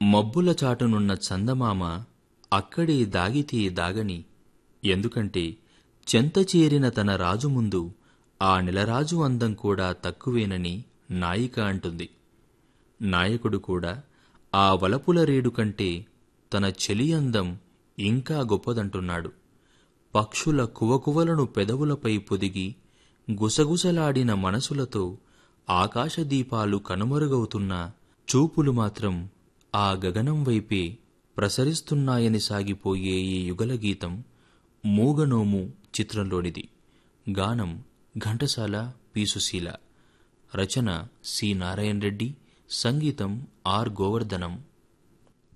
మబ్బుల చాటునున్న చందమామ అక్కడే దాగితే దాగని ఎందుకంటే చెంత చేరిన తన రాజు ముందు ఆ నెలరాజు అందం కూడా తక్కువేనని నాయిక అంటుంది నాయకుడు కూడా ఆ వలపుల రేడు కంటే తన చెలి అందం ఇంకా గొప్పదంటున్నాడు పక్షుల కువకువలను పెదవులపై పొదిగి గుసగుసలాడిన మనసులతో ఆకాశదీపాలు కనుమరుగవుతున్న చూపులు మాత్రం ఆ గగనం వైపే ప్రసరిస్తున్నాయని సాగిపోయే ఈ యుగల గీతం మూగనోము చిత్రంలోనిది గానం ఘంటసాల పీసుశీల రచన సి నారాయణ రెడ్డి సంగీతం ఆర్ గోవర్ధనం